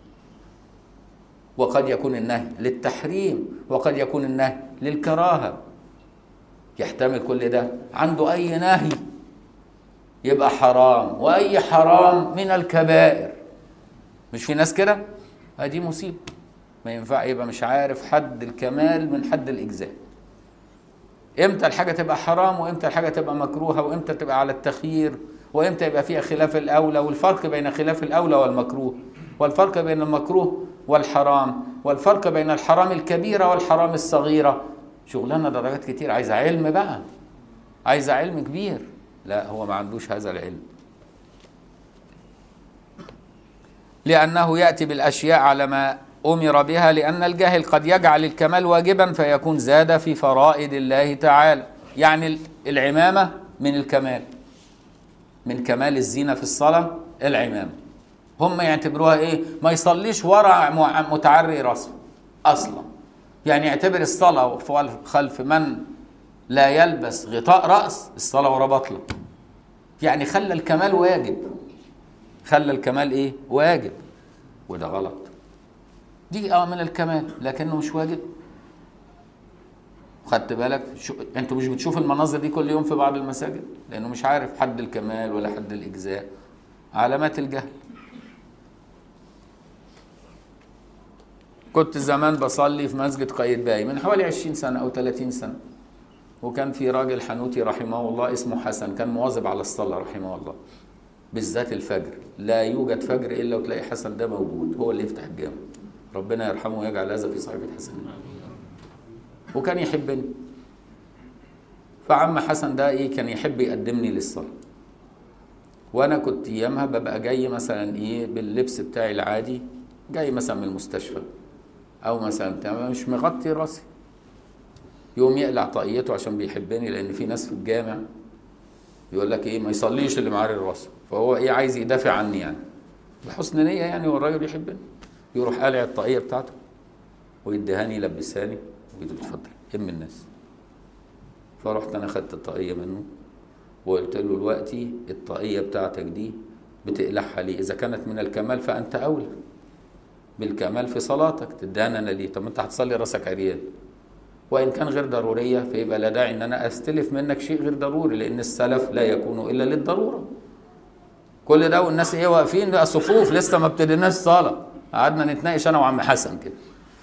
وقد يكون النهي للتحريم وقد يكون النهي للكراهه يحتمل كل ده عنده اي نهي يبقى حرام واي حرام من الكبائر مش في ناس كده هذه مصيبه ما ينفع يبقى مش عارف حد الكمال من حد الاجزاء امتى الحاجه تبقى حرام وامتى الحاجه تبقى مكروهه وامتى تبقى على التخيير وامتى يبقى فيها خلاف الاولى والفرق بين خلاف الاولى والمكروه والفرق بين المكروه والحرام والفرق بين الحرام الكبيره والحرام الصغيره شغلانه درجات كتير عايزه علم بقى عايزه علم كبير لا هو ما عندوش هذا العلم لأنه يأتي بالأشياء على ما أمر بها لأن الجاهل قد يجعل الكمال واجبا فيكون زاد في فرائض الله تعالى يعني العمامة من الكمال من كمال الزينة في الصلاة العمامة هم يعتبروها إيه ما يصليش ورا متعري راسه أصلا يعني يعتبر الصلاة خلف من لا يلبس غطاء رأس الصلاة ورا بطلة يعني خلى الكمال واجب خلى الكمال ايه واجب وده غلط دي اه من الكمال لكنه مش واجب خدت بالك شو انتوا مش بتشوف المناظر دي كل يوم في بعض المساجد لانه مش عارف حد الكمال ولا حد الاجزاء علامات الجهل كنت زمان بصلي في مسجد قايتباي من حوالي 20 سنه او 30 سنه وكان في راجل حنوتي رحمه الله اسمه حسن كان مواظب على الصلاه رحمه الله بالذات الفجر لا يوجد فجر الا وتلاقي حسن ده موجود هو اللي يفتح الجامع ربنا يرحمه ويجعل هذا في صحيفه حسنات وكان يحبني فعم حسن ده ايه كان يحب يقدمني للصلاه وانا كنت ايامها ببقى جاي مثلا ايه باللبس بتاعي العادي جاي مثلا من المستشفى او مثلا مش مغطي راسي يوم يقلع طاقيته عشان بيحبني لان في ناس في الجامع يقول لك ايه ما يصليش اللي معاه راسه فهو ايه عايز يدافع عني يعني بحسن نيه يعني هو الراجل يحبني يروح قالع الطاقيه بتاعته ويديهاني يلبساني ويقول اتفضل ام الناس فرحت انا خدت الطاقيه منه وقلت له دلوقتي الطاقيه بتاعتك دي بتقلعها ليه اذا كانت من الكمال فانت اولى بالكمال في صلاتك تدهن انا ليه طب ما انت هتصلي راسك عريان وان كان غير ضروريه فيبقى لا داعي ان انا استلف منك شيء غير ضروري لان السلف لا يكون الا للضروره كل ده والناس ايه واقفين بقى صفوف لسه ما ابتديناش صلاه قعدنا نتناقش انا وعم حسن كده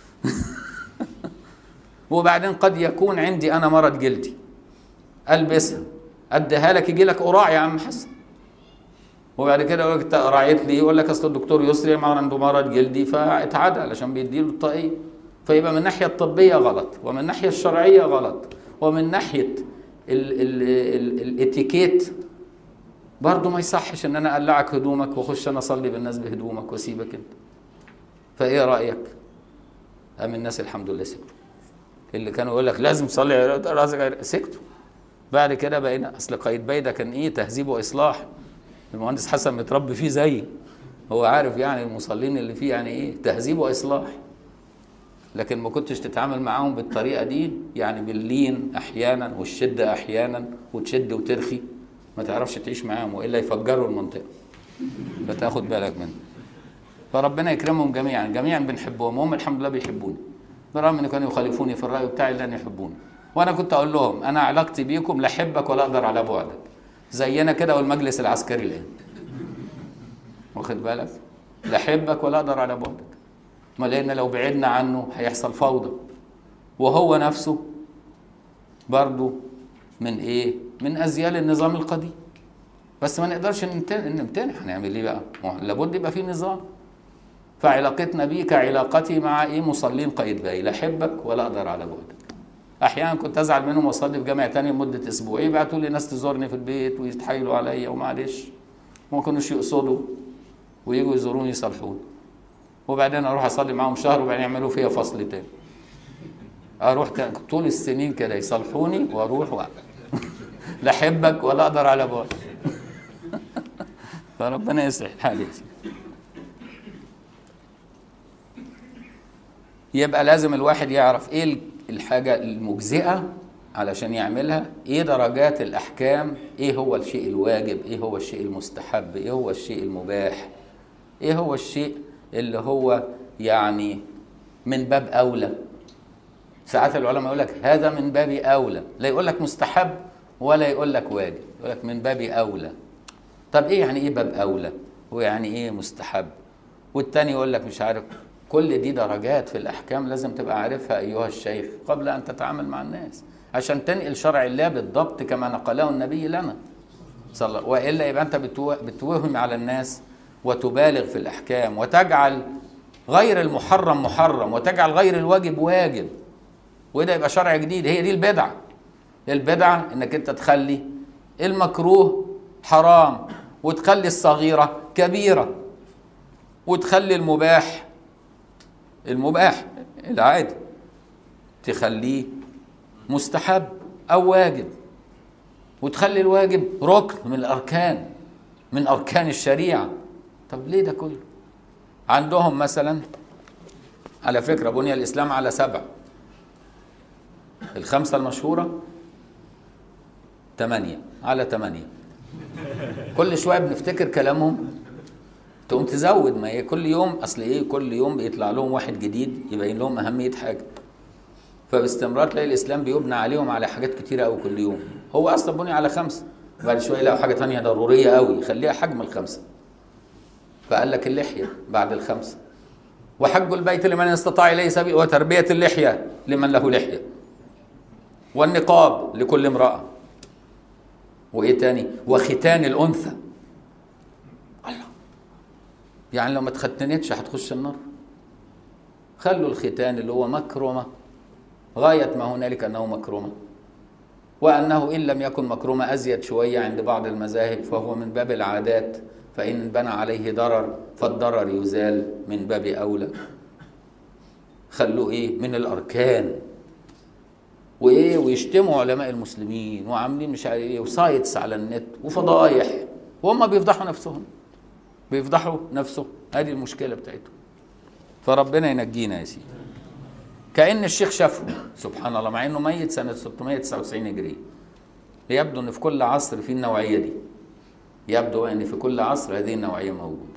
وبعدين قد يكون عندي انا مرض جلدي البسها اديها لك يجي لك قراع يا عم حسن وبعد كده يقول لك انت قرعت لي يقول لك اصل الدكتور يسري ما عنده مرض جلدي فاتعدى علشان بيديله الطاقيه فيبقى من الناحيه الطبيه غلط ومن الناحيه الشرعيه غلط ومن ناحيه ال ال ال الاتيكيت برضه ما يصحش ان انا اقلعك هدومك واخش انا اصلي بالناس بهدومك واسيبك انت فايه رايك؟ قام الناس الحمد لله سكتوا اللي كانوا يقول لك لازم تصلي راسك سكتوا بعد كده بقينا اصل قايتباي ده كان ايه تهذيب واصلاح المهندس حسن متربي فيه زيي هو عارف يعني المصلين اللي فيه يعني ايه تهذيب واصلاح لكن ما كنتش تتعامل معاهم بالطريقه دي يعني باللين احيانا والشده احيانا وتشد وترخي ما تعرفش تعيش معاهم والا يفجروا المنطقه فتاخد بالك منه فربنا يكرمهم جميعا جميعا بنحبهم هم الحمد لله بيحبوني برغم ان كانوا يخالفوني في الراي بتاعي لن يحبوني وانا كنت اقول لهم انا علاقتي بيكم لا احبك ولا اقدر على بعدك زينا كده والمجلس العسكري الان واخد بالك لا احبك ولا اقدر على بعدك ما لان لو بعدنا عنه هيحصل فوضى وهو نفسه برضه من ايه من ازيال النظام القديم بس ما نقدرش نمتنع هنعمل ايه بقى لابد يبقى في نظام فعلاقتنا بيه كعلاقتي مع ايه مصلين قايتباي لا احبك ولا اقدر على بعدك احيانا كنت ازعل منهم واصلي في جامع تاني لمده اسبوع يبعتوا لي ناس تزورني في البيت ويتحايلوا عليا ومعلش وما كانوش يقصدوا ويجوا يزوروني يصالحوني وبعدين اروح اصلي معاهم شهر وبعدين يعملوا فيها فصل تاني اروح طول السنين كده يصالحوني واروح و... لا احبك ولا اقدر على بعد فربنا يصلح الحال يبقى لازم الواحد يعرف ايه الحاجة المجزئة علشان يعملها ايه درجات الاحكام ايه هو الشيء الواجب ايه هو الشيء المستحب ايه هو الشيء المباح ايه هو الشيء اللي هو يعني من باب اولى ساعات العلماء يقول لك هذا من باب اولى لا يقول لك مستحب ولا يقول لك واجب يقول لك من باب اولى طب ايه يعني ايه باب اولى ويعني ايه مستحب والتاني يقول لك مش عارف كل دي درجات في الاحكام لازم تبقى عارفها ايها الشيخ قبل ان تتعامل مع الناس عشان تنقل شرع الله بالضبط كما نقله النبي لنا صلى والا يبقى انت بتوهم على الناس وتبالغ في الاحكام وتجعل غير المحرم محرم وتجعل غير الواجب واجب وده يبقى شرع جديد هي دي البدعه البدعه انك انت تخلي المكروه حرام وتخلي الصغيره كبيره وتخلي المباح المباح العادي تخليه مستحب او واجب وتخلي الواجب ركن من الاركان من اركان الشريعه طب ليه ده كله عندهم مثلا على فكره بني الاسلام على سبع الخمسة المشهورة ثمانية على ثمانية كل شوية بنفتكر كلامهم تقوم تزود ما هي كل يوم اصل ايه كل يوم بيطلع لهم واحد جديد يبين لهم اهميه حاجه فباستمرار تلاقي الاسلام بيبنى عليهم على حاجات كتيره قوي كل يوم هو اصلا بني على خمسه بعد شويه يلاقوا حاجه تانية ضروريه قوي يخليها حجم الخمسه فقال لك اللحيه بعد الخمسه وحج البيت لمن استطاع اليه سبيل وتربيه اللحيه لمن له لحيه والنقاب لكل امراه وايه تاني وختان الانثى الله يعني لو ما اتختنتش هتخش النار خلوا الختان اللي هو مكرمة غاية ما هنالك أنه مكرمة وأنه إن لم يكن مكرمة أزيد شوية عند بعض المذاهب فهو من باب العادات فإن بنى عليه ضرر فالضرر يزال من باب أولى خلوه إيه من الأركان وإيه ويشتموا علماء المسلمين وعاملين مش عارف إيه وسايتس على النت وفضايح وهم بيفضحوا نفسهم بيفضحوا نفسه هذه المشكله بتاعتهم فربنا ينجينا يا سيدي كأن الشيخ شافه سبحان الله مع انه ميت سنه 699 هجريه يبدو ان في كل عصر في النوعيه دي يبدو ان في كل عصر هذه النوعيه موجوده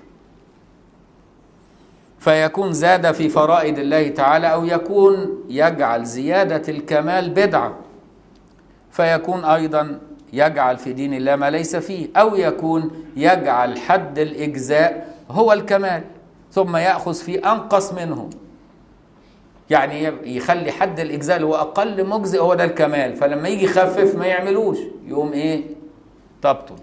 فيكون زاد في فرائض الله تعالى او يكون يجعل زياده الكمال بدعه فيكون ايضا يجعل في دين الله ما ليس فيه او يكون يجعل حد الاجزاء هو الكمال ثم ياخذ في انقص منه يعني يخلي حد الاجزاء اللي هو اقل مجزئ هو ده الكمال فلما يجي يخفف ما يعملوش يقوم ايه تبطل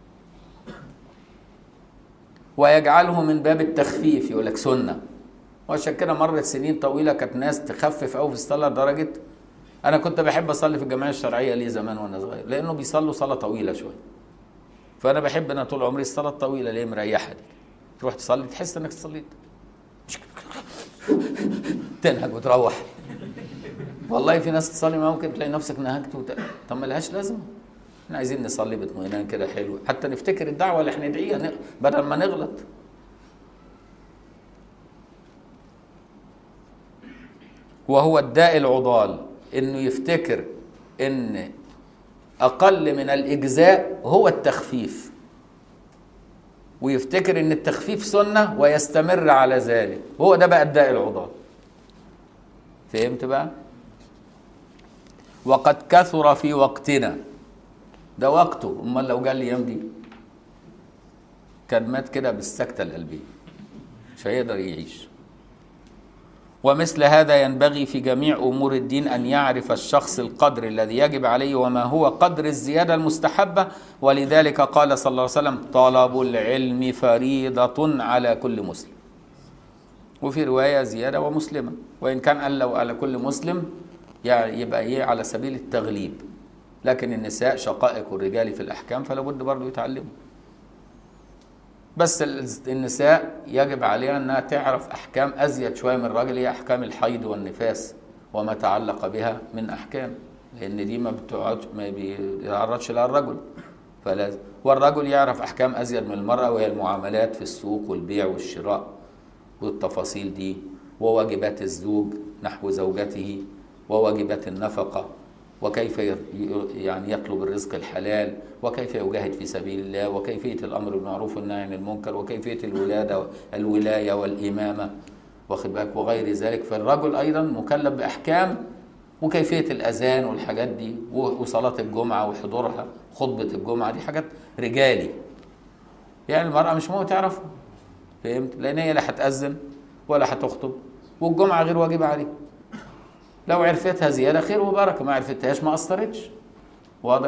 ويجعله من باب التخفيف يقول لك سنه وعشان كده مرت سنين طويله كانت ناس تخفف قوي في الصلاه لدرجه انا كنت بحب اصلي في الجمعيه الشرعيه ليه زمان وانا صغير لانه بيصلوا صلاه طويله شويه فانا بحب انا طول عمري الصلاه الطويله ليه مريحه دي تروح تصلي تحس انك صليت تنهج وتروح والله في ناس تصلي معاهم كده تلاقي نفسك نهجت وت... طب ما لهاش لازمه احنا عايزين نصلي باطمئنان كده حلو حتى نفتكر الدعوه اللي احنا ندعيها بدل ما نغلط وهو الداء العضال انه يفتكر ان اقل من الاجزاء هو التخفيف ويفتكر ان التخفيف سنه ويستمر على ذلك هو ده بقى الداء العضال فهمت بقى وقد كثر في وقتنا ده وقته امال لو قال لي يمضي كان مات كده بالسكته القلبيه مش هيقدر يعيش ومثل هذا ينبغي في جميع امور الدين ان يعرف الشخص القدر الذي يجب عليه وما هو قدر الزياده المستحبه ولذلك قال صلى الله عليه وسلم طلب العلم فريضه على كل مسلم وفي روايه زياده ومسلمه وان كان قال لو على كل مسلم يعني يبقى ايه على سبيل التغليب لكن النساء شقائق الرجال في الاحكام فلا بد برضه يتعلموا بس النساء يجب عليها انها تعرف احكام ازيد شويه من الراجل هي احكام الحيض والنفاس وما تعلق بها من احكام لان دي ما بتقعدش ما بيتعرضش لها الرجل فلازم والرجل يعرف احكام ازيد من المراه وهي المعاملات في السوق والبيع والشراء والتفاصيل دي وواجبات الزوج نحو زوجته وواجبات النفقه وكيف يعني يطلب الرزق الحلال وكيف يجاهد في سبيل الله وكيفية الأمر بالمعروف والنهي عن المنكر وكيفية الولادة الولاية والإمامة واخد بالك وغير ذلك فالرجل أيضا مكلف بأحكام وكيفية الأذان والحاجات دي وصلاة الجمعة وحضورها خطبة الجمعة دي حاجات رجالي يعني المرأة مش ممكن تعرفها فهمت؟ لأن هي لا هتأذن ولا هتخطب والجمعة غير واجبة عليه لو عرفتها زيادة خير وبركة ما عرفتهاش ما أثرتش واضح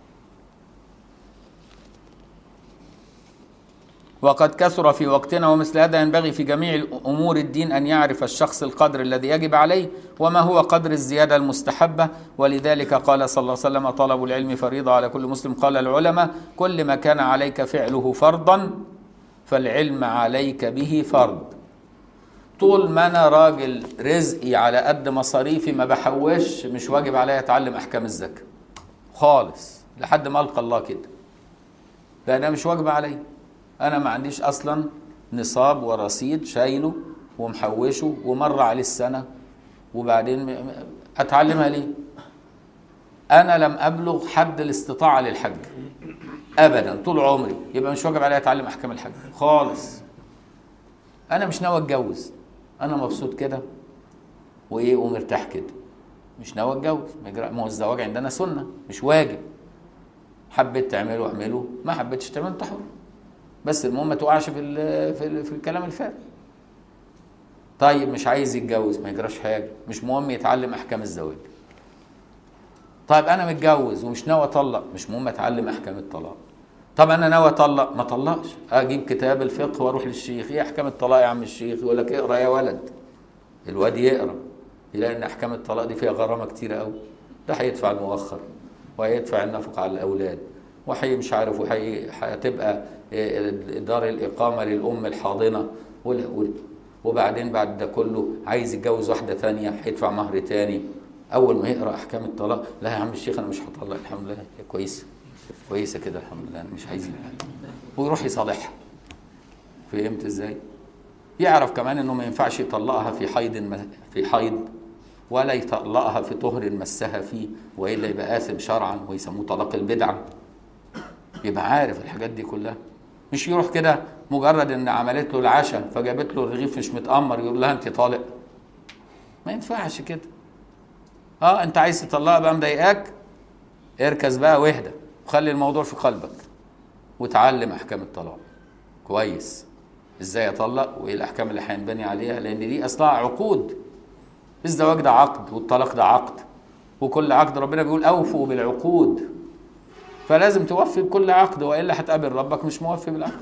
وقد كثر في وقتنا ومثل هذا ينبغي في جميع أمور الدين أن يعرف الشخص القدر الذي يجب عليه وما هو قدر الزيادة المستحبة ولذلك قال صلى الله عليه وسلم طلب العلم فريضة على كل مسلم قال العلماء كل ما كان عليك فعله فرضا فالعلم عليك به فرض طول ما انا راجل رزقي على قد مصاريفي ما بحوش مش واجب عليا اتعلم احكام الزكاه خالص لحد ما القى الله كده لانها مش واجبه عليا انا ما عنديش اصلا نصاب ورصيد شايله ومحوشه ومر عليه السنه وبعدين اتعلمها ليه انا لم ابلغ حد الاستطاعه للحج ابدا طول عمري يبقى مش واجب عليا اتعلم احكام الحج خالص انا مش ناوي اتجوز انا مبسوط كده وايه ومرتاح كده مش ناوي اتجوز ما يجرى- ما هو الزواج عندنا سنه مش واجب حبيت تعمله اعمله ما حبيتش تعمله انت حر بس المهم ما تقعش في ال في, ال في الكلام الفارغ طيب مش عايز يتجوز ما يجراش حاجه مش مهم يتعلم احكام الزواج طيب انا متجوز ومش ناوي اطلق مش مهم اتعلم احكام الطلاق طب انا ناوي اطلق ما اطلقش اجيب كتاب الفقه واروح للشيخ ايه احكام الطلاق يا عم الشيخ يقول لك اقرا يا ولد الواد يقرا يلاقي ان احكام الطلاق دي فيها غرامه كتيره قوي ده هيدفع المؤخر وهيدفع النفقه على الاولاد وحي مش عارف وحي هتبقى إيه، دار الاقامه للام الحاضنه وال- وال- وبعدين بعد ده كله عايز يتجوز واحده ثانيه هيدفع مهر تاني اول ما يقرا احكام الطلاق لا يا عم الشيخ انا مش هطلق الحمد لله هي كويسه كويسه كده الحمد لله أنا مش عايزين حاجه ويروح يصالحها فهمت ازاي؟ يعرف كمان انه ما ينفعش يطلقها في حيض م- في حيض ولا يطلقها في طهر مسها فيه والا يبقى آثم شرعا ويسموه طلاق البدعه يبقى عارف الحاجات دي كلها مش يروح كده مجرد ان عملت له العشاء فجابت له الرغيف مش متأمر يقول لها انت طالق ما ينفعش كده اه انت عايز تطلقها بقى مضايقاك اركز بقى واهدى وخلي الموضوع في قلبك وتعلم احكام الطلاق كويس ازاي اطلق وايه الاحكام اللي هينبني عليها لان دي اصلها عقود الزواج ده عقد والطلاق ده عقد وكل عقد ربنا بيقول اوفوا بالعقود فلازم توفي بكل عقد والا هتقابل ربك مش موفي بالعقد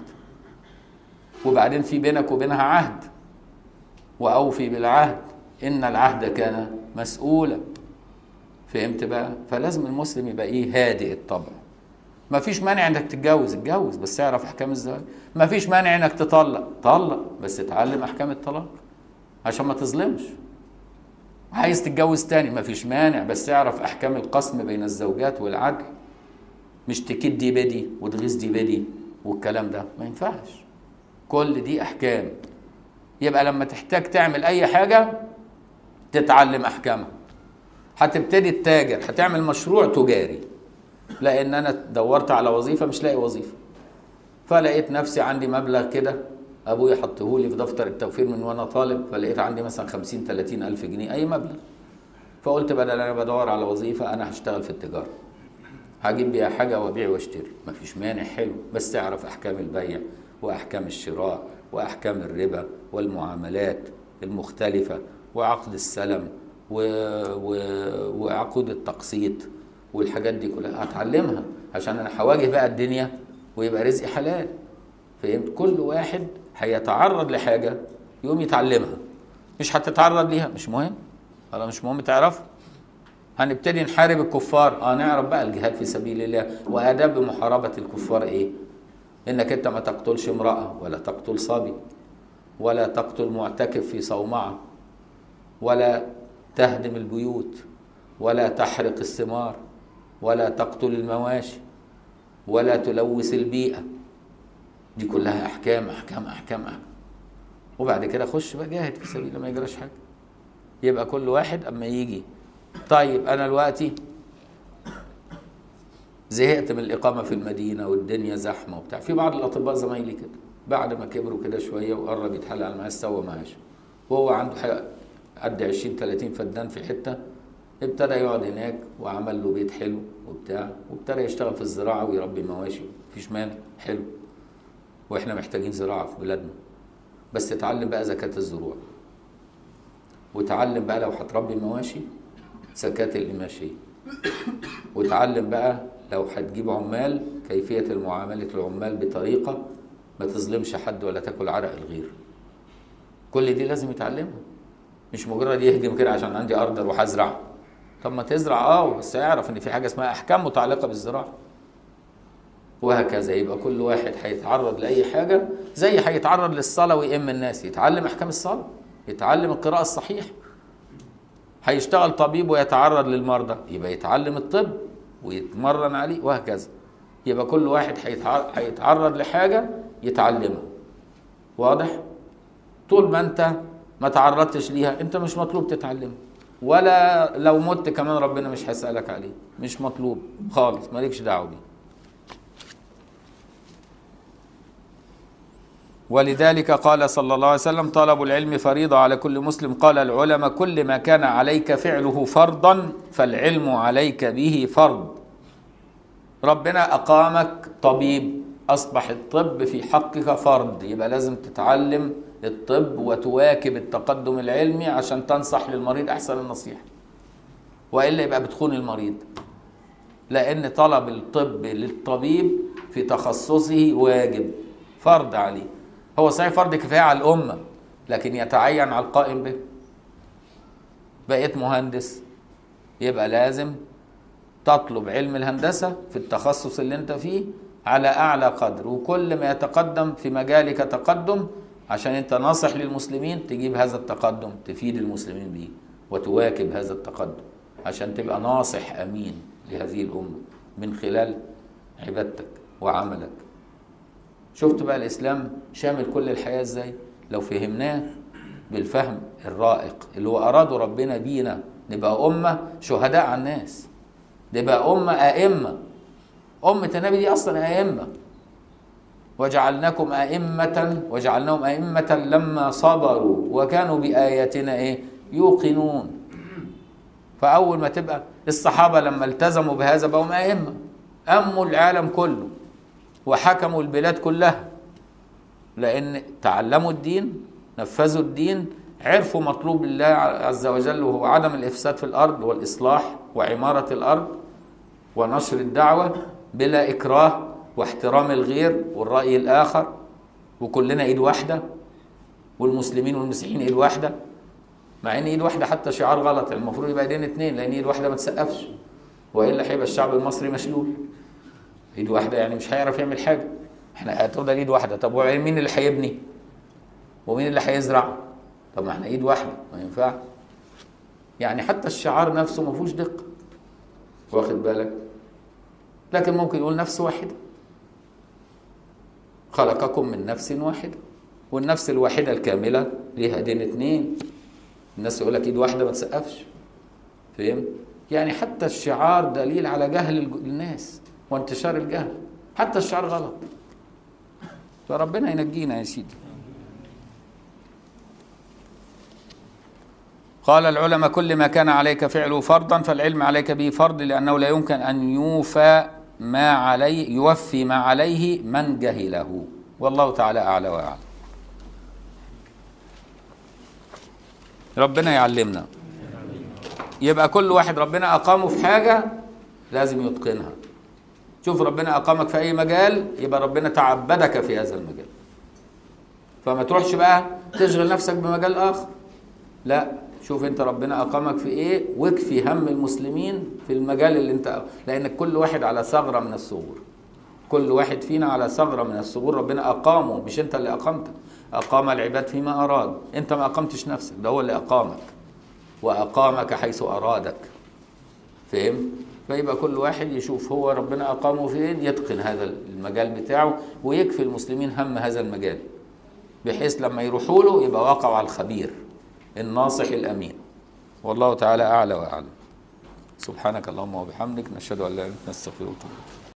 وبعدين في بينك وبينها عهد واوفي بالعهد ان العهد كان مسؤولا فهمت بقى فلازم المسلم يبقى ايه هادئ الطبع ما فيش مانع انك تتجوز اتجوز بس اعرف احكام الزواج ما فيش مانع انك تطلق طلق بس اتعلم احكام الطلاق عشان ما تظلمش عايز تتجوز تاني ما فيش مانع بس اعرف احكام القسم بين الزوجات والعدل مش تكيد دي بدي وتغيظ دي بدي والكلام ده ما ينفعش كل دي احكام يبقى لما تحتاج تعمل اي حاجه تتعلم احكامها هتبتدي تتاجر هتعمل مشروع تجاري لان انا دورت على وظيفه مش لاقي وظيفه فلقيت نفسي عندي مبلغ كده ابويا حطه لي في دفتر التوفير من وانا طالب فلقيت عندي مثلا 50 30 الف جنيه اي مبلغ فقلت بدل انا بدور على وظيفه انا هشتغل في التجاره هجيب بيها حاجه وابيع واشتري مفيش مانع حلو بس تعرف احكام البيع واحكام الشراء واحكام الربا والمعاملات المختلفه وعقد السلم و... و... وعقود التقسيط والحاجات دي كلها هتعلمها عشان انا هواجه بقى الدنيا ويبقى رزقي حلال فهمت كل واحد هيتعرض لحاجه يقوم يتعلمها مش هتتعرض ليها مش مهم ولا مش مهم تعرفها هنبتدي نحارب الكفار اه نعرف بقى الجهاد في سبيل الله واداب محاربه الكفار ايه انك انت ما تقتلش امراه ولا تقتل صبي ولا تقتل معتكف في صومعه ولا تهدم البيوت ولا تحرق الثمار ولا تقتل المواشي ولا تلوث البيئه دي كلها احكام احكام احكام احكام وبعد كده خش بقى جاهد في سبيل الله ما يجراش حاجه يبقى كل واحد اما يجي طيب انا دلوقتي زهقت من الاقامه في المدينه والدنيا زحمه وبتاع في بعض الاطباء زمايلي كده بعد ما كبروا كده شويه وقرب يتحل على المعاش سوى معاش وهو عنده حق قد 20 30 فدان في حته ابتدى يقعد هناك وعمل له بيت حلو وبتاع وابتدى يشتغل في الزراعه ويربي مواشي مفيش مانع حلو واحنا محتاجين زراعه في بلادنا بس اتعلم بقى زكاه الزروع وتعلم بقى لو هتربي مواشي زكاه القماشيه وتعلم بقى لو هتجيب عمال كيفيه المعامله العمال بطريقه ما تظلمش حد ولا تاكل عرق الغير كل دي لازم يتعلمها مش مجرد يهجم كده عشان عندي ارض اروح ازرع طب ما تزرع اه بس اعرف ان في حاجه اسمها احكام متعلقه بالزراعه وهكذا يبقى كل واحد هيتعرض لاي حاجه زي هيتعرض للصلاه ويئم الناس يتعلم احكام الصلاه يتعلم القراءه الصحيح هيشتغل طبيب ويتعرض للمرضى يبقى يتعلم الطب ويتمرن عليه وهكذا يبقى كل واحد هيتع- هيتعرض لحاجه يتعلمها واضح طول ما انت ما تعرضتش ليها انت مش مطلوب تتعلمها ولا لو مت كمان ربنا مش هيسألك عليه مش مطلوب خالص مالكش دعوة بيه ولذلك قال صلى الله عليه وسلم طلب العلم فريضة على كل مسلم قال العلماء كل ما كان عليك فعله فرضا فالعلم عليك به فرض ربنا أقامك طبيب أصبح الطب في حقك فرض يبقى لازم تتعلم الطب وتواكب التقدم العلمي عشان تنصح للمريض أحسن النصيحة وإلا يبقى بتخون المريض لأن طلب الطب للطبيب في تخصصه واجب فرض عليه هو صحيح فرض كفاية على الأمة لكن يتعين على القائم به بقيت مهندس يبقى لازم تطلب علم الهندسة في التخصص اللي انت فيه على أعلى قدر وكل ما يتقدم في مجالك تقدم عشان انت ناصح للمسلمين تجيب هذا التقدم تفيد المسلمين به وتواكب هذا التقدم عشان تبقى ناصح أمين لهذه الأمة من خلال عبادتك وعملك شفت بقى الإسلام شامل كل الحياة ازاي لو فهمناه بالفهم الرائق اللي هو أراده ربنا بينا نبقى أمة شهداء على الناس نبقى أمة أئمة أمة النبي دي أصلا أئمة وجعلناكم أئمة وجعلناهم أئمة لما صبروا وكانوا بآياتنا إيه يوقنون فأول ما تبقى الصحابة لما التزموا بهذا بقوا أئمة أموا العالم كله وحكموا البلاد كلها لأن تعلموا الدين نفذوا الدين عرفوا مطلوب الله عز وجل وهو عدم الإفساد في الأرض والإصلاح وعمارة الأرض ونشر الدعوة بلا إكراه واحترام الغير والرأي الآخر وكلنا إيد واحدة والمسلمين والمسيحيين إيد واحدة مع إن إيد واحدة حتى شعار غلط المفروض يبقى إيدين اتنين لأن إيد واحدة ما تسقفش وإلا هيبقى الشعب المصري مشلول إيد واحدة يعني مش هيعرف يعمل حاجة إحنا هتفضل إيد واحدة طب مين اللي هيبني؟ ومين اللي هيزرع؟ طب ما احنا ايد واحده ما ينفع يعني حتى الشعار نفسه ما فيهوش دقه واخد بالك لكن ممكن يقول نفس واحده خلقكم من نفس واحده والنفس الواحده الكامله ليها دين اتنين الناس يقول لك ايد واحده ما تسقفش فهم يعني حتى الشعار دليل على جهل الناس وانتشار الجهل حتى الشعار غلط فربنا ينجينا يا سيدي قال العلماء كل ما كان عليك فعله فرضا فالعلم عليك به فرض لأنه لا يمكن أن يوفى ما عليه يوفي ما عليه من جهله والله تعالى أعلى وأعلم ربنا يعلمنا يبقى كل واحد ربنا أقامه في حاجة لازم يتقنها شوف ربنا أقامك في أي مجال يبقى ربنا تعبدك في هذا المجال فما تروحش بقى تشغل نفسك بمجال آخر لا شوف انت ربنا اقامك في ايه واكفي هم المسلمين في المجال اللي انت لان كل واحد على ثغره من الثغور كل واحد فينا على ثغره من الثغور ربنا اقامه مش انت اللي اقمته اقام العباد فيما اراد انت ما اقمتش نفسك ده هو اللي اقامك واقامك حيث ارادك فهم فيبقى كل واحد يشوف هو ربنا اقامه فين يتقن هذا المجال بتاعه ويكفي المسلمين هم هذا المجال بحيث لما يروحوا له يبقى واقعوا على الخبير الناصح الأمين والله تعالى أعلى وأعلم سبحانك اللهم وبحمدك نشهد أن لا إله إلا أنت نستغفرك